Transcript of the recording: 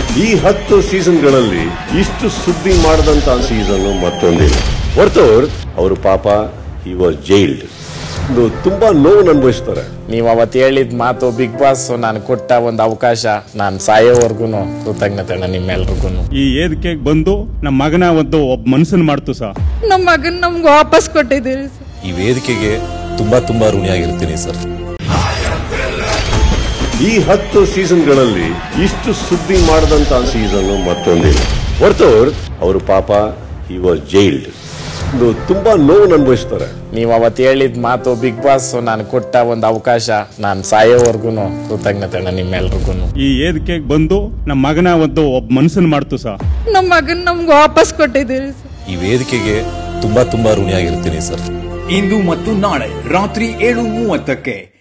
ಈ ಹತ್ತು ಸೀಸನ್ಗಳಲ್ಲಿ ಇಷ್ಟು ಸುದ್ದಿ ಮಾಡದಂತ ಸೀಸನ್ ಮತ್ತೊಂದಿಲ್ಲ ಹೊರತು ಅವರು ಪಾಪ ಹಿ ವಾಸ್ ಜೈಲ್ಡ್ ಒಂದು ತುಂಬಾ ನೋವು ಅನುಭವಿಸ್ತಾರೆ ನೀವು ಅವತ್ತು ಹೇಳಿದ ಮಾತು ಬಿಗ್ ಬಾಸ್ ನಾನು ಕೊಟ್ಟ ಒಂದು ಅವಕಾಶ ನಾನು ಸಾಯೋವರೆಗೂ ಕೃತಜ್ಞತೆ ಅಣ್ಣ ನಿಮ್ಮೆಲ್ರಿಗೂ ಈ ವೇದಿಕೆಗೆ ಬಂದು ನಮ್ಮ ಮಗನ ಒಂದು ಒಬ್ಬ ಮನಸ್ಸನ್ನು ಮಾಡ್ತು ಸರ್ ನಮ್ಮ ಮಗನ್ ನಮ್ಗೆ ವಾಪಸ್ ಕೊಟ್ಟಿದ್ದೀರಿ ಸರ್ ಈ ವೇದಿಕೆಗೆ ತುಂಬಾ ತುಂಬಾ ಋಣಿಯಾಗಿರ್ತೀನಿ ಸರ್ ಈ ಹತ್ತು ಸೀಸನ್ಗಳಲ್ಲಿ ಇಷ್ಟು ಸುದ್ದಿ ಮಾಡದಂತ ಸೀಸನ್ ಮತ್ತೊಂದಿಲ್ಲ ಹೊರತು ಅವರು ಪಾಪ ಹಿ ವಾಸ್ ಜೈಲ್ಡ್ ಒಂದು ತುಂಬಾ ನೋವು ಅನುಭವಿಸ್ತಾರೆ ನೀವು ಅವತ್ತು ಹೇಳಿದ ಮಾತು ಬಿಗ್ ಬಾಸ್ ನಾನು ಕೊಟ್ಟ ಒಂದು ಅವಕಾಶ ನಾನು ಸಾಯೋವರೆಗೂ ಕೃತಜ್ಞತೆ ಅಣ್ಣ ನಿಮ್ಮೆಲ್ರಿಗೂ ಈ ವೇದಿಕೆಗೆ ಬಂದು ನಮ್ಮ ಮಗನ ಒಂದು ಒಬ್ಬ ಮನಸ್ಸನ್ನು ಮಾಡ್ತು ಸರ್ ನಮ್ಮ ಮಗನ್ ನಮ್ಗೆ ವಾಪಸ್ ಕೊಟ್ಟಿದ್ದೀರಿ ಸರ್ ಈ ವೇದಿಕೆಗೆ ತುಂಬಾ ತುಂಬಾ ಋಣಿಯಾಗಿರ್ತೀನಿ ಸರ್ ಇಂದು ಮತ್ತು ನಾಳೆ ರಾತ್ರಿ ಏಳು ಮೂವತ್ತಕ್ಕೆ